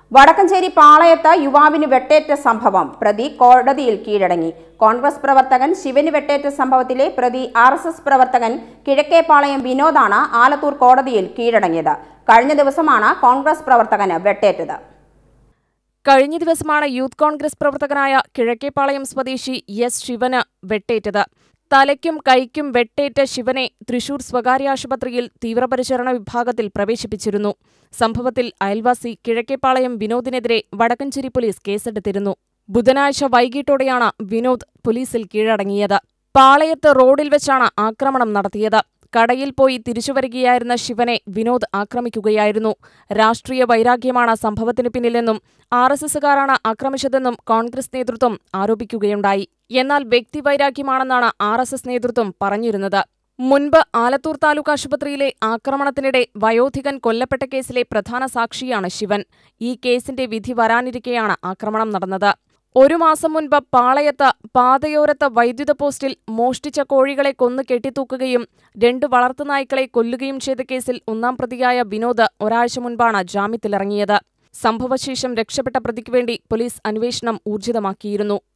വടക്കഞ്ചേരി പാളയത്ത് യുവാവിന് വെട്ടേറ്റ സംഭവം പ്രതി കോടതിയിൽ കീഴടങ്ങി കോൺഗ്രസ് പ്രവർത്തകൻ ശിവന് വെട്ടേറ്റ സംഭവത്തിലെ പ്രതി ആർ എസ് എസ് പ്രവർത്തകൻ കിഴക്കേപ്പാളയം വിനോദാണ് ആലത്തൂർ കോടതിയിൽ കീഴടങ്ങിയത് കഴിഞ്ഞ ദിവസമാണ് കോൺഗ്രസ് പ്രവർത്തകന് വെട്ടേറ്റത് കഴിഞ്ഞ ദിവസമാണ് യൂത്ത് കോൺഗ്രസ് പ്രവർത്തകനായ കിഴക്കേപ്പാളയം സ്വദേശി എസ് ശിവന് വെട്ടേറ്റത് തലയ്ക്കും കൈക്കും വെട്ടേറ്റ ശിവനെ തൃശൂർ സ്വകാര്യ ആശുപത്രിയിൽ തീവ്രപരിചരണ വിഭാഗത്തിൽ പ്രവേശിപ്പിച്ചിരുന്നു സംഭവത്തിൽ അയൽവാസി കിഴക്കേപ്പാളയം വിനോദിനെതിരെ വടക്കഞ്ചേരി പോലീസ് കേസെടുത്തിരുന്നു ബുധനാഴ്ച വൈകിട്ടോടെയാണ് വിനോദ് പോലീസിൽ കീഴടങ്ങിയത് പാളയത്ത് റോഡിൽ വെച്ചാണ് ആക്രമണം നടത്തിയത് കടയിൽ പോയി തിരിച്ചുവരികയായിരുന്ന ശിവനെ വിനോദ് ആക്രമിക്കുകയായിരുന്നു രാഷ്ട്രീയ വൈരാഗ്യമാണ് സംഭവത്തിന് പിന്നിലെന്നും ആർ എസ് എസുകാരാണ് ആക്രമിച്ചതെന്നും കോൺഗ്രസ് നേതൃത്വം ആരോപിക്കുകയുണ്ടായി എന്നാൽ വ്യക്തിവൈരാഗ്യമാണെന്നാണ് ആർ എസ് എസ് നേതൃത്വം പറഞ്ഞിരുന്നത് മുൻപ് ആലത്തൂർ താലൂക്ക് ആശുപത്രിയിലെ ആക്രമണത്തിനിടെ വയോധികൻ കൊല്ലപ്പെട്ട കേസിലെ പ്രധാന സാക്ഷിയാണ് ശിവൻ ഈ കേസിന്റെ വിധി വരാനിരിക്കെയാണ് ആക്രമണം നടന്നത് ഒരു മാസം മുൻപ് പാളയത്ത് പാതയോരത്ത് വൈദ്യുത പോസ്റ്റിൽ മോഷ്ടിച്ച കോഴികളെ കൊന്നു കെട്ടിത്തൂക്കുകയും രണ്ട് വളർത്തുനായ്ക്കളെ കൊല്ലുകയും ചെയ്ത കേസിൽ ഒന്നാം പ്രതിയായ വിനോദ് ഒരാഴ്ച മുൻപാണ് ജാമ്യത്തിലിറങ്ങിയത് സംഭവശേഷം രക്ഷപ്പെട്ട പ്രതിക്ക് വേണ്ടി പോലീസ് അന്വേഷണം ഊർജിതമാക്കിയിരുന്നു